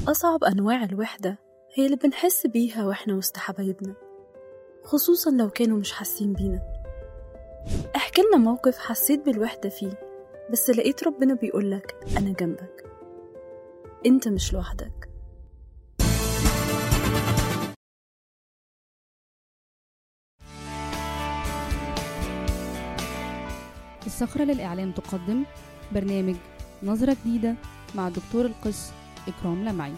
أصعب أنواع الوحدة هي اللي بنحس بيها وإحنا وسط حبايبنا خصوصا لو كانوا مش حاسين بينا احكي لنا موقف حسيت بالوحدة فيه بس لقيت ربنا بيقولك أنا جنبك أنت مش لوحدك الصخرة للإعلام تقدم برنامج نظرة جديدة مع الدكتور القس إكرام لمعي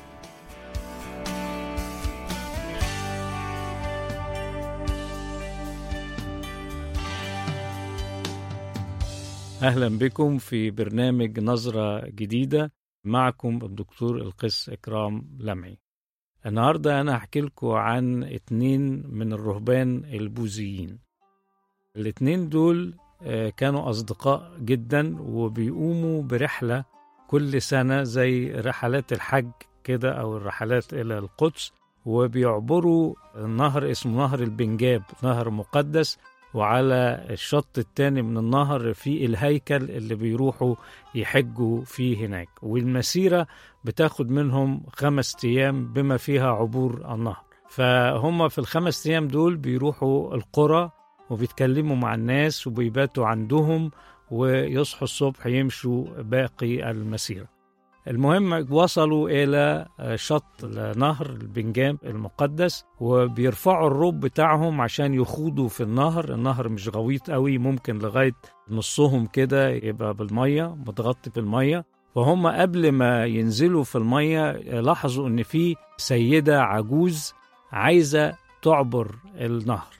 أهلا بكم في برنامج نظرة جديدة معكم الدكتور القس إكرام لمعي النهاردة أنا هحكي لكم عن اتنين من الرهبان البوذيين الاتنين دول آه، كانوا أصدقاء جدا وبيقوموا برحلة كل سنة زي رحلات الحج كده أو الرحلات إلى القدس وبيعبروا نهر اسمه نهر البنجاب نهر مقدس وعلى الشط التاني من النهر في الهيكل اللي بيروحوا يحجوا فيه هناك والمسيرة بتاخد منهم خمس أيام بما فيها عبور النهر فهم في الخمس أيام دول بيروحوا القرى وبيتكلموا مع الناس وبيباتوا عندهم ويصحوا الصبح يمشوا باقي المسيرة المهم وصلوا إلى شط نهر البنجام المقدس وبيرفعوا الروب بتاعهم عشان يخوضوا في النهر النهر مش غويط قوي ممكن لغاية نصهم كده يبقى بالمية متغطي بالمية فهم قبل ما ينزلوا في المية لاحظوا إن في سيدة عجوز عايزة تعبر النهر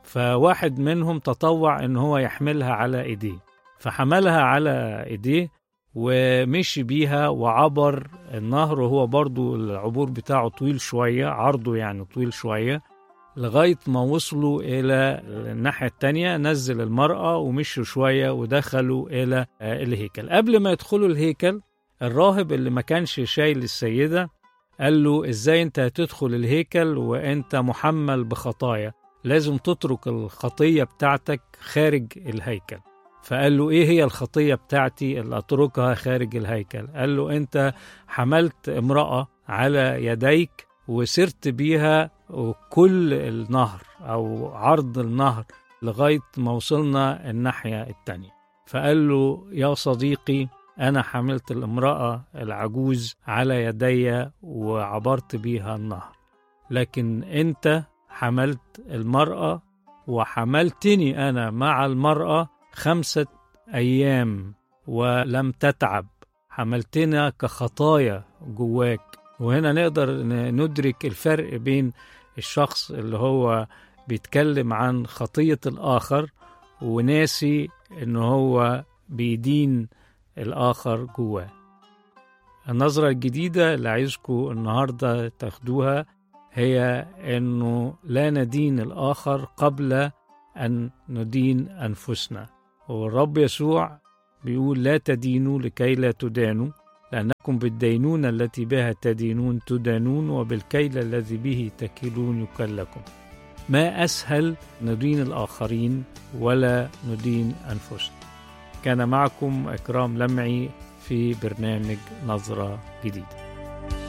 فواحد منهم تطوع إن هو يحملها على إيديه فحملها على إيديه ومشي بيها وعبر النهر وهو برضو العبور بتاعه طويل شوية عرضه يعني طويل شوية لغاية ما وصلوا إلى الناحية التانية نزل المرأة ومشوا شوية ودخلوا إلى آه، الهيكل قبل ما يدخلوا الهيكل الراهب اللي ما كانش شايل السيدة قال له إزاي أنت هتدخل الهيكل وأنت محمل بخطايا لازم تترك الخطية بتاعتك خارج الهيكل فقال له ايه هي الخطيه بتاعتي اللي اتركها خارج الهيكل قال له انت حملت امراه على يديك وسرت بيها كل النهر او عرض النهر لغايه ما وصلنا الناحيه التانيه فقال له يا صديقي انا حملت الامراه العجوز على يدي وعبرت بيها النهر لكن انت حملت المراه وحملتني انا مع المراه خمسة أيام ولم تتعب حملتنا كخطايا جواك وهنا نقدر ن- ندرك الفرق بين الشخص اللي هو بيتكلم عن خطية الآخر وناسي إن هو بيدين الآخر جواه النظرة الجديدة اللي عايزكم النهاردة تاخدوها هي إنه لا ندين الآخر قبل أن ندين أنفسنا والرب يسوع بيقول لا تدينوا لكي لا تدانوا لأنكم بالدينونة التي بها تدينون تدانون وبالكيل الذي به تكيلون يكل لكم ما أسهل ندين الآخرين ولا ندين أنفسنا كان معكم إكرام لمعي في برنامج نظرة جديدة